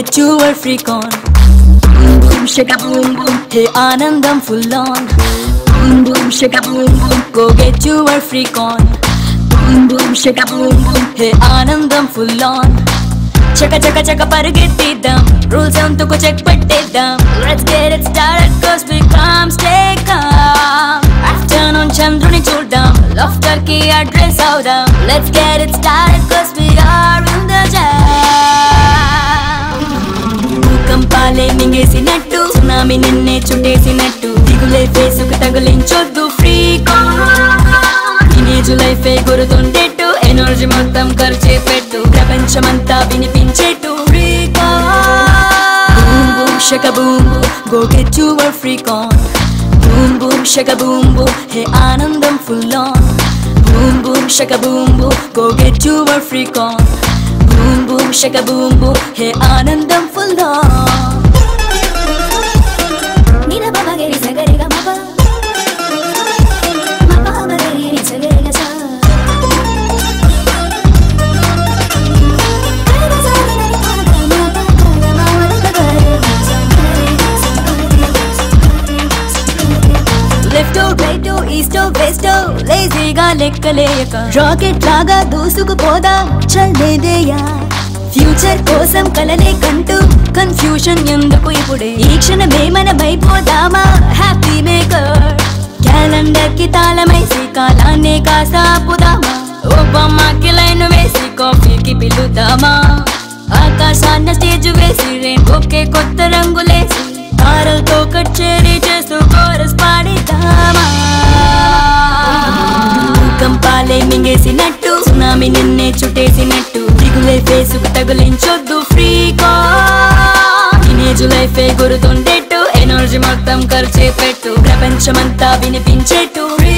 get your freak on. Boom boom shaka boom boom, hey Anandam full on. Boom boom shaka boom boom, go get your freak on. Boom boom shaka boom boom, hey Anandam full on. చక చక చక పరిగెత్తిద్దాం rules అంతకు check పెట్టేద్దాం let's get it started cause we come stay come afternoon చంద్రుని చూద్దాం laughter కి address అవుదాం let's get it started cause we are in the భూకంపాలే మింగేసినట్టు సునామీ నిన్నే చుట్టేసినట్టు దిగులే ఫేసుకు తగిలించొద్దు ఫ్రీ టీనేజ్ లైఫ్ గురుతుండేట్టు ఎనర్జీ మొత్తం ఖర్చే పెట్టు ప్రపంచమంతా వినిపించేట్టు free boom boom shaka boom boom go get your freak on boom boom shaka boom boom hey ఆనందం full on boom boom shaka boom boom go get your freak on boom boom shaka boom boom hey ఆనందం full on నిన బబగరి సగరి గమప మప బగరి రి సగరి గస left right east west లేజీగా లెక్కలేయక rocket లాగా దూసుకుపోదా చల్లేదేయా future కోసం కలలే కంటూ confusion ఎందుకు ఇప్పుడే ఈ క్షణమే మనమైపోదామా హ్యాపీ మేకర్ క్యాలెండర్ కి తాళమేసి కాలాన్నే కాసాపుదామా ఒబ్బమ్మకి లైన్ వేసి కాఫీకి పిలుద్దామా ఆకాశాన్న స్టేజ్ వేసి రెయిన్బోకే కొత్త రంగులేసి తారలతో కచేరీ చేస్తూ కోరస్ పాడిద్దామా కంపాలే మింగేసినట్టు సునామీ నిన్నే చుట్టేసినట్టు దిగులే ఫేసుకు తగిలించొద్దు ఫ్రీ టీనేజ్ లైఫ్ గురుతుండేట్టు ఎనర్జీ మొత్తం ఖర్చే పెట్టు ప్రపంచమంతా వినిపించేట్టు free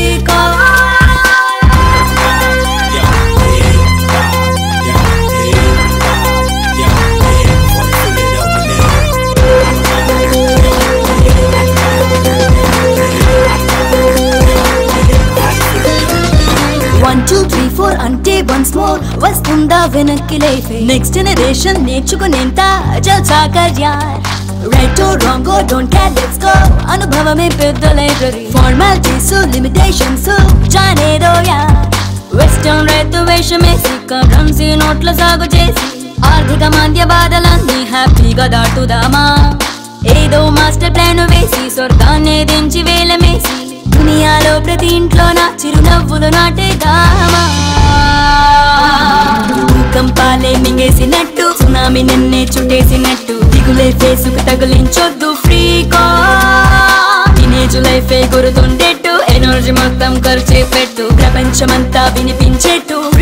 one two three four అంటే వన్స్ మోర్ వస్తుందా వెనక్కి లేఫే నెక్స్ట్ జనరేషన్ నేర్చుకునేంత జల్సాకర్ యార్ right wrong don't care let's go అనుభవమే పెద్ద లైబ్రరీ ఫార్మాలిటీస్ లిమిటేషన్స్ జానేదో యార్ వెస్టర్న్ రైతు వేషమేసి కరెన్సీ నోట్ల సాగు చేసి ఆర్థిక మాంద్య బాధలన్నీ హ్యాపీగా దాటుదామా ఏదో మాస్టర్ ప్లాన్ వేసి స్వర్గాన్ని దించి వేలమేసి దునియాలో ప్రతి ఇంట్లో నా చిరునవ్వులు నాటేదామా భూకంపాలే మింగేసినట్టు సునామీ నిన్నే చుట్టేసినట్టు దిగులే ఫేసుకు తగిలించొద్దు ఫ్రీ టీనేజ్ లైఫ్ గురుతుండేట్టు ఎనర్జీ మొత్తం ఖర్చే పెట్టు ప్రపంచమంతా వినిపించేట్టు